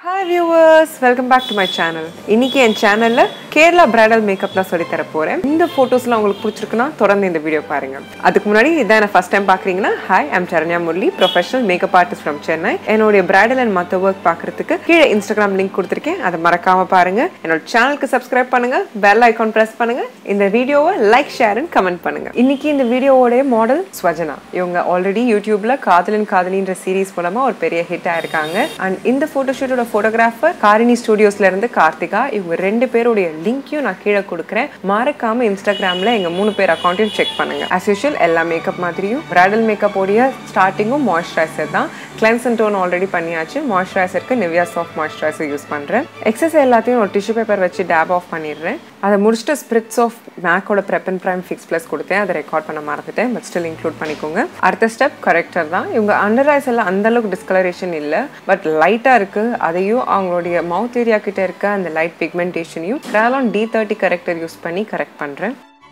hi viewers welcome back to my channel இன்னைக்கு என் சேனல்ல கேரளா பிரைடல் மேக்கப் தான் சொல்லி தர போறேன் இந்த போட்டோஸ்லாம் உங்களுக்கு பிடிச்சிருக்குன்னா தொடர்ந்து இந்த வீடியோ பாருங்க அதுக்கு முன்னாடி இதான் என்ன ஃபர்ஸ்ட் டைம் பாக்குறீங்கன்னா hi I'm Saranya Murali professional makeup artist from Chennai என்னுடைய பிரைடல் அண்ட் மற்ற ஒர்க் பார்க்கறதுக்கு கீழே இன்ஸ்டாகிராம் லிங்க் கொடுத்துருக்கேன் அதை மறக்காம பாருங்க என்னோட சேனலுக்கு சப்ஸ்கிரைப் பண்ணுங்க பெல் ஐகான் பிரஸ் பண்ணுங்க இந்த வீடியோவை லைக் ஷேர் அண்ட் கமெண்ட் பண்ணுங்க இன்னைக்கு இந்த வீடியோவோட மாடல் ஸ்வஜனா இவங்க ஆல்ரெடி யூடியூப்ல காதலின் காதலின்ற சீரிஸ் மூலமா ஒரு பெரிய ஹிட் ஆயிருக்காங்க அண்ட் இந்த போட்டோஷூட்டோட போட்டோகிராஃபர் காரினி ஸ்டுடியோஸ்ல இருந்து கார்த்திகா இவங்க ரெண்டு பேருடைய லிங்க்கையும் நான் கீழே கொடுக்குறேன் மறக்காம இன்ஸ்டாகிராம்ல எங்க மூணு பேர் அக்கௌண்ட்டையும் செக் பண்ணுங்க அஸ் யூஷுவல் எல்லா மேக்கப் மாதிரியும் பிரைடல் மேக்கப் உடைய ஸ்டார்டிங்கும் மாய்ஸ்சரைசர் தான் கிளென்ஸ் அண்ட் டோன் ஆல்ரெடி பண்ணியாச்சு மாய்ஸ்சரைசருக்கு நிவ்யா சாஃப்ட் மாய்ஸ்சரைசர் யூஸ் பண்றேன் எக்ஸஸ் எல்லாத்தையும் ஒரு டிஷ்யூ பேப்பர் வச்சு டேப் ஆஃப் பண்ணிடுறேன் அதை முடிச்சுட்டு ஸ்பிரிட்ஸ் ஆஃப் மேக்கோட prep and prime fix plus கொடுத்தேன் அதை ரெக்கார்ட் பண்ண மறந்துட்டேன் பட் ஸ்டில் இன்க்ளூட் பண்ணிக்கோங்க அடுத்த ஸ்டெப் கரெக்டர் தான் இவங்க அண்டர் ஐஸ் எல்லாம் அந்த அளவுக்கு டிஸ்கலரேஷன் இல்லை பட் லைட்டாக இருக்கு அதையும் அவங்களுடைய மவுத் ஏரியா கிட்ட இருக்க அந்த லைட் பிக்மெண்டேஷனையும் Kryolan T thirty corrector use பண்ணி கரெக்ட் பண்ணுறேன்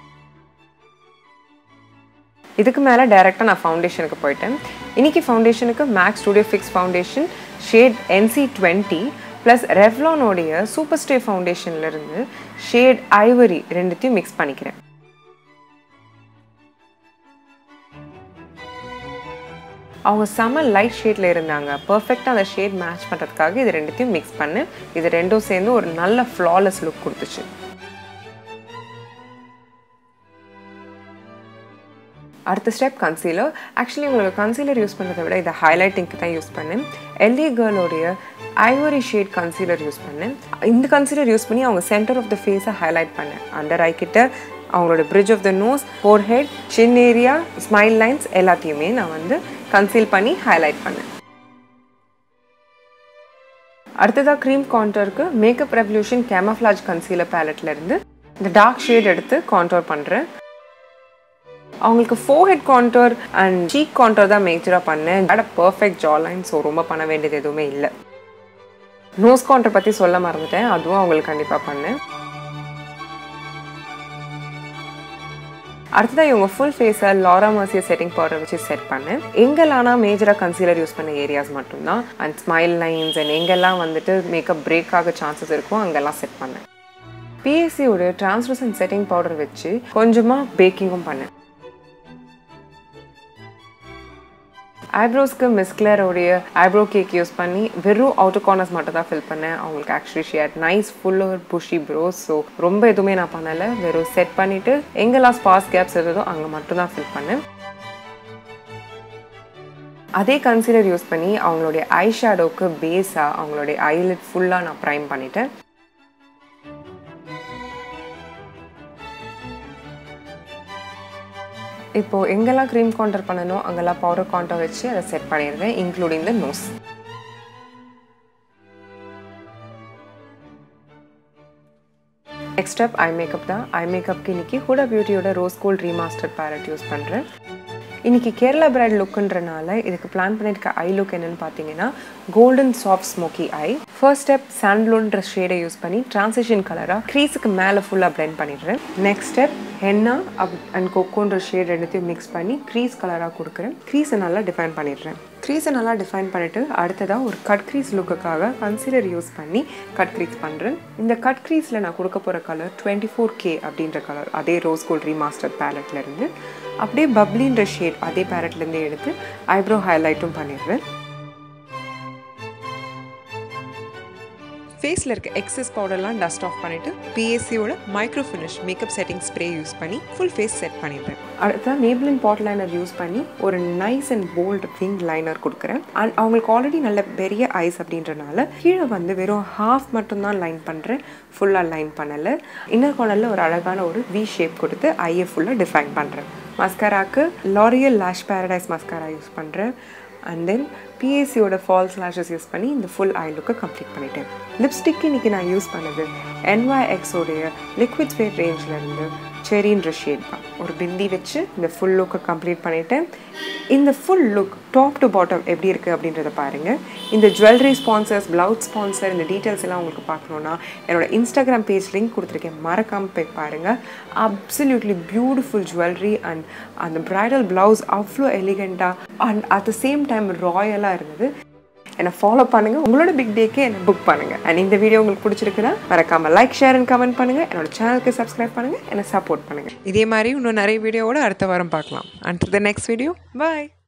இதுக்கு மேலே டைரெக்டாக நான் ஃபவுண்டேஷனுக்கு போயிட்டேன் இன்னைக்கு ஃபவுண்டேஷனுக்கு MAC's studio fix foundation shade NC twenty plus ரெவ்லானோடைய சூப்பர் ஸ்டே ஃபவுண்டேஷன்லேருந்து ஷேட் ஐவரி ரெண்டுத்தையும் மிக்ஸ் பண்ணிக்கிறேன் அவங்க செம லைட் ஷேடில் இருந்தாங்க பர்ஃபெக்டாக அந்த ஷேட் மேட்ச் பண்ணுறதுக்காக இது ரெண்டுத்தையும் மிக்ஸ் பண்ணு இது ரெண்டும் சேர்ந்து ஒரு நல்ல ஃப்ளாலெஸ் லுக் கொடுத்துச்சு அடுத்த ஸ்டெப் கன்சீலர் ஆக்சுவலி உங்களுக்கு கன்சீலர் யூஸ் பண்ணுறதை விட இதை ஹைலைட்டிங்க்கு தான் யூஸ் பண்ணேன் எல்ஏ கேர்ளோடைய ஐவரி ஷேட் கன்சீலர் யூஸ் பண்ணேன் இந்த கன்சீலர் யூஸ் பண்ணி அவங்க சென்டர் ஆஃப் த ஃபேஸை ஹைலைட் பண்ணேன் அண்டர் ஐ கிட்ட அவங்களோட bridge of the nose forehead chin area smile lines எல்லாத்தையுமே நான் வந்து கன்சீல் பண்ணி ஹைலைட் பண்ணேன் அடுத்ததாக க்ரீம் கான்டோருக்கு மேக்கப் ரெவல்யூஷன் கேமஃப்ளாஜ் கன்சீலர் பேலட்லேருந்து இந்த டார்க் ஷேட் எடுத்து கான்டோர் பண்ணுறேன் அவங்களுக்கு forehead contour and cheek contour தான் மேஜராக பண்ணேன் அட பர்ஃபெக்ட் ஜா லைன் ஸோ ரொம்ப பண்ண வேண்டியது எதுவுமே இல்லை நோஸ் கான்டர் பற்றி சொல்ல மறந்துட்டேன் அதுவும் அவங்களுக்கு கண்டிப்பாக பண்ணேன் அடுத்ததாக இவங்க ஃபுல் ஃபேஸை லாரா மர்சிய செட்டிங் பவுடர் வச்சு செட் பண்ணேன் எங்கெல்லாம் மேஜராக கன்சீலர் யூஸ் பண்ண ஏரியாஸ் மட்டும்தான் அண்ட் ஸ்மைல் லைன்ஸ் அண்ட் எங்கெல்லாம் வந்துட்டு மேக்கப் பிரேக் ஆக சான்சஸ் இருக்கும் அங்கெல்லாம் செட் பண்ணேன் பிஎஸ்சியோட டிரான்ஸ்லூசன்ட் செட்டிங் பவுடர் வச்சு கொஞ்சமாக பேக்கிங்கும் பண்ணேன் ஐப்ரோஸ்க்கு மிஸ்கிளரோடைய ஐப்ரோ கேக் யூஸ் பண்ணி வெறும் அவுட்டர் கார்னர்ஸ் மட்டும் தான் ஃபில் பண்ணேன் அவங்களுக்கு ஆக்சுவலி ஷேட் நைஸ் ஃபுல் ஒரு புஷி ப்ரோஸ் ஸோ ரொம்ப எதுவுமே நான் பண்ணலை வெறும் செட் பண்ணிவிட்டு எங்கெல்லாம் ஸ்பாஸ் கேப்ஸ் இருந்ததோ அங்கே மட்டும் தான் ஃபில் பண்ணேன் அதே கன்சீலர் யூஸ் பண்ணி அவங்களுடைய ஐ ஷேடோவுக்கு பேஸாக அவங்களுடைய ஐலிட் ஃபுல்லாக நான் ப்ரைம் பண்ணிட்டேன் இப்போது எங்கெல்லாம் க்ரீம் கான்டர் பண்ணணும் அங்கெல்லாம் பவுடர் கான்டர் வச்சு அதை செட் பண்ணிடுவேன் including the nose next step eye makeup தான் ஐ மேக்கப்க்கு இன்னைக்கு ஹூடா பியூட்டியோட rose gold remaster palette use பண்ணுறேன் இன்னைக்கு கேரளா பிரைட் லுக்குன்றனால இதுக்கு பிளான் பண்ணியிருக்க ஐ லுக் என்னன்னு பார்த்தீங்கன்னா golden soft smoky eye first step சாண்ட்லோன்ற ஷேடை யூஸ் பண்ணி டிரான்சிஷன் கலராக க்ரீஸுக்கு மேலே ஃபுல்லாக பிளெண்ட் பண்ணிடுறேன் next step henna up and கொக்கோன்ற ஷேட் ரெண்டுத்தையும் மிக்ஸ் பண்ணி க்ரீஸ் கலராக கொடுக்குறேன் க்ரீஸை நல்லா டிஃபைன் பண்ணிடுறேன் க்ரீஸை நல்லா டிஃபைன் பண்ணிவிட்டு அடுத்ததாக ஒரு கட் க்ரீஸ் லுக்குக்காக கன்சீலர் யூஸ் பண்ணி கட் க்ரீஸ் பண்ணுறேன் இந்த கட் க்ரீஸில் நான் கொடுக்க போகிற கலர் டுவெண்ட்டி ஃபோர் கே அப்படின்ற கலர் அதே ரோஸ் கோல்ட் ரீமாஸ்டர் பேலட்லேருந்து அப்படியே பப்ளின்ற ஷேட் அதே பேலட்லேருந்து எடுத்து ஐப்ரோ ஹைலைட்டும் பண்ணிடுறேன் ஃபேஸில் இருக்க எக்ஸஸ் பவுடர்லாம் டஸ்ட் ஆஃப் பண்ணிவிட்டு பிஎஸ்சியோட micro finish makeup setting spray use பண்ணி ஃபுல் ஃபேஸ் செட் பண்ணிடுறேன் அடுத்த மேப்ளின் பாட் லைனர் யூஸ் பண்ணி ஒரு nice and bold wing liner கொடுக்குறேன் அண்ட் அவங்களுக்கு ஆல்ரெடி நல்ல பெரிய ஐஸ் அப்படின்றனால கீழே வந்து வெறும் ஹாஃப் மட்டும்தான் லைன் பண்ணுறேன் ஃபுல்லாக லைன் பண்ணலை இன்னர் கார்னரில் ஒரு அழகான ஒரு வி ஷேப் கொடுத்து ஐயை ஃபுல்லாக டிஃபைன் பண்ணுறேன் மஸ்காராக்கு L'Oreal lash paradise mascara use பண்ணுறேன் அண்ட் தென் பிஎஸ்சியோட ஃபால்ஸ் லேஷஸ் யூஸ் பண்ணி இந்த ஃபுல் ஐ லுக்கை கம்ப்ளீட் பண்ணிட்டேன் லிப்ஸ்டிக் இன்னைக்கு நான் யூஸ் பண்ணது என்ஒய்எக்ஸோடைய லிக்விட் ஸ்வேட் ரேஞ்சில் இருந்து செரின்ற ஷேட் தான் ஒரு பிந்தி வச்சு இந்த ஃபுல் லுக்கை கம்ப்ளீட் பண்ணிவிட்டேன் இந்த full look top to bottom எப்படி இருக்குது அப்படின்றத பாருங்கள் இந்த ஜுவல்லரி ஸ்பான்சர்ஸ் ப்ளவுஸ் ஸ்பான்சர் இந்த டீட்டெயில்ஸ் எல்லாம் உங்களுக்கு பார்க்கணுன்னா என்னோட இன்ஸ்டாகிராம் பேஜ் லிங்க் கொடுத்துருக்கேன் மறக்காமல் போய் பாருங்கள் அப்சல்யூட்லி பியூட்டிஃபுல் ஜுவல்லரி அண்ட் அந்த ப்ரைடல் ப்ளவுஸ் அவ்வளோ எலிகண்ட்டாக and at the same time ராயலாக இருந்தது என்னை ஃபாலோ பண்ணுங்க உங்களோட பிக் டேக்கு என்னை புக் பண்ணுங்க அண்ட் இந்த வீடியோ உங்களுக்கு பிடிச்சிருக்குன்னா மறக்காம லைக் ஷேர் அண்ட் கமெண்ட் பண்ணுங்க என்னோட சேனலுக்கு சப்ஸ்கிரைப் பண்ணுங்க என்னை சப்போர்ட் பண்ணுங்க இதே மாதிரி இன்னும் நிறைய வீடியோவோட அடுத்த வாரம் பார்க்கலாம் and the next video bye